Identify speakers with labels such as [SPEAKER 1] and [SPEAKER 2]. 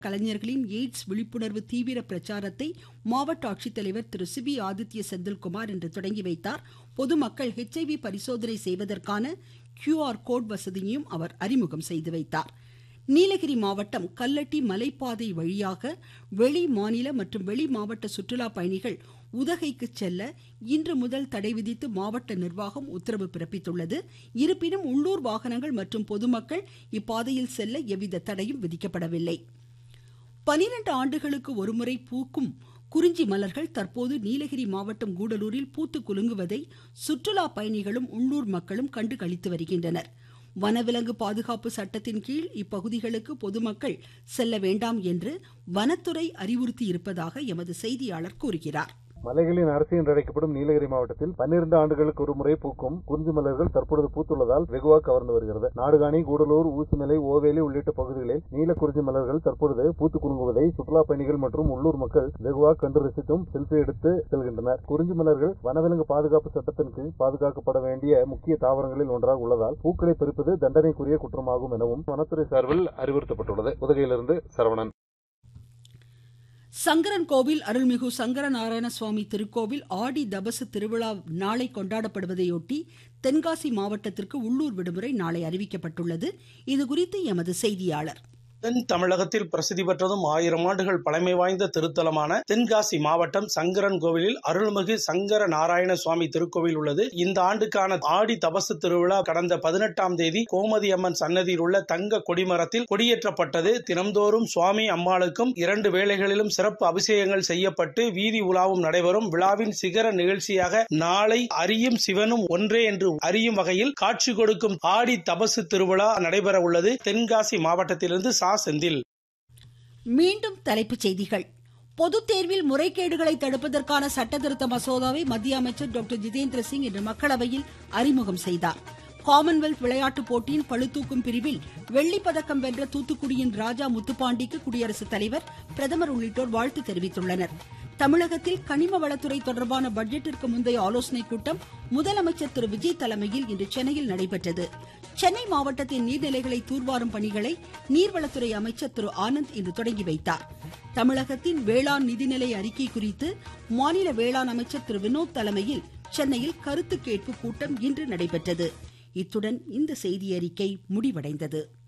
[SPEAKER 1] கலைஞர்களின் எய்ட்ஸ் விழிப்புணர்வு தீவிர பிரச்சாரத்தை மாவட்ட ஆட்சித்தலைவர் திரு சிபி ஆதித்ய செந்தில்குமார் இன்று தொடங்கி வைத்தார் பொதுமக்கள் ஹெச்ஐவி பரிசோதனை செய்வதற்கான கியூஆர் கோட் வசதியையும் அவர் அறிமுகம் செய்து வைத்தார் நீலகிரி மாவட்டம் கல்லட்டி மலைப்பாதை வழியாக வெளி மாநில மற்றும் வெளி மாவட்ட சுற்றுலா பயணிகள் உதகைக்கு செல்ல இன்று முதல் தடை விதித்து மாவட்ட நிர்வாகம் உத்தரவு பிறப்பித்துள்ளது இருப்பினும் உள்ளூர் வாகனங்கள் மற்றும் பொதுமக்கள் இப்பாதையில் செல்ல எவ்வித தடையும் விதிக்கப்படவில்லை பனிரெண்டு ஆண்டுகளுக்கு ஒருமுறை பூக்கும் குறிஞ்சி மலர்கள் தற்போது நீலகிரி மாவட்டம் கூடலூரில் பூத்து குலுங்குவதை சுற்றுலா பயணிகளும் உள்ளூர் மக்களும் கண்டு களித்து வருகின்றனர் வனவிலங்கு பாதுகாப்பு சட்டத்தின் கீழ் இப்பகுதிகளுக்கு பொதுமக்கள் செல்ல வேண்டாம் என்று வனத்துறை அறிவுறுத்தி இருப்பதாக எமது செய்தியாளர் கூறுகிறார்
[SPEAKER 2] மலைகளின் அரசு என்று அழைக்கப்படும் நீலகிரி மாவட்டத்தில் பன்னிரண்டு ஆண்டுகளுக்கு ஒரு முறை பூக்கும் குறிஞ்சி மலர்கள் தற்பொழுது பூத்துள்ளதால் வெகுவாக கவர்ந்து வருகிறது நாடுகாணி கூடலூர் ஊசிமலை ஓவேலி உள்ளிட்ட பகுதிகளில் நீல குறிஞ்சி மலர்கள் தற்பொழுது பூத்து குலுங்குவதை சுற்றுலா பயணிகள் மற்றும் உள்ளூர் மக்கள் வெகுவாக கண்டு ரசித்தும் செல்ஃபி எடுத்து செல்கின்றனர் குறிஞ்சி மலர்கள் வனவிலங்கு பாதுகாப்பு சட்டத்தின் கீழ் பாதுகாக்கப்பட வேண்டிய முக்கிய தாவரங்களில் ஒன்றாக உள்ளதால் பூக்களை பறிப்பது தண்டனைக்குரிய குற்றமாகும் எனவும் வனத்துறை சார்பில் அறிவுறுத்தப்பட்டுள்ளது உதகையிலிருந்து சரவணன்
[SPEAKER 1] சங்கரன் கோவில் அருள்மிகு சங்கர நாராயண சுவாமி திருக்கோவில் ஆடி தபசு திருவிழா நாளை கொண்டாடப்படுவதையொட்டி தென்காசி மாவட்டத்திற்கு உள்ளூர் விடுமுறை நாளை அறிவிக்கப்பட்டுள்ளது இதுகுறித்து எமது செய்தியாளர்
[SPEAKER 3] தென் தமிழகத்தில் பிரசித்தி பெற்றதும் ஆயிரம் ஆண்டுகள் பழமை வாய்ந்த திருத்தலமான தென்காசி மாவட்டம் சங்கரன் கோவிலில் அருள்மிகு சங்கர நாராயண சுவாமி திருக்கோவில் உள்ளது இந்த ஆண்டுக்கான ஆடி தபசு திருவிழா கடந்த பதினெட்டாம் தேதி கோமதி அம்மன் சன்னதியில் உள்ள தங்க கொடிமரத்தில் கொடியேற்றப்பட்டது தினம்தோறும் சுவாமி அம்மாளுக்கும் இரண்டு வேளைகளிலும் சிறப்பு அபிஷேகங்கள் செய்யப்பட்டு வீதி உலாவும் நடைபெறும் விழாவின் சிகர நிகழ்ச்சியாக நாளை அரியும் சிவனும் ஒன்றே என்று அறியும் வகையில் காட்சி கொடுக்கும் ஆடி தபசு திருவிழா நடைபெற உள்ளது தென்காசி மாவட்டத்திலிருந்து சா செந்தில்
[SPEAKER 1] மீண்டும் தலைப்புச் செய்திகள் பொதுத் தேர்வில் முறைகேடுகளை தடுப்பதற்கான சட்டத்திருத்த மசோதாவை மத்திய அமைச்சர் டாக்டர் ஜிதேந்திர சிங் இன்று மக்களவையில் அறிமுகம் செய்தார் காமன்வெல்த் விளையாட்டுப் போட்டியின் பளுதூக்கும் பிரிவில் வெள்ளிப் பதக்கம் வென்ற தூத்துக்குடியின் ராஜா முத்துப்பாண்டிக்கு குடியரசுத் தலைவர் பிரதமர் உள்ளிட்டோர் வாழ்த்து தெரிவித்துள்ளனர் தமிழகத்தில் கனிம வளத்துறை தொடர்பான பட்ஜெட்டிற்கு முந்தைய ஆலோசனைக் கூட்டம் முதலமைச்சர் திரு விஜய் தலைமையில் இன்று சென்னையில் நடைபெற்றது சென்னை மாவட்டத்தின் நீர்நிலைகளை தூர்வாரும் பணிகளை நீர்வளத்துறை அமைச்சர் திரு ஆனந்த் இன்று தொடங்கி வைத்தார் தமிழகத்தின் வேளாண் நிதிநிலை அறிக்கை குறித்து மாநில வேளாண் அமைச்சர் திரு வினோத் தலைமையில் சென்னையில் கருத்து கேட்பு கூட்டம் இன்று நடைபெற்றது இத்துடன் இந்த செய்தியறிக்கை முடிவடைந்தது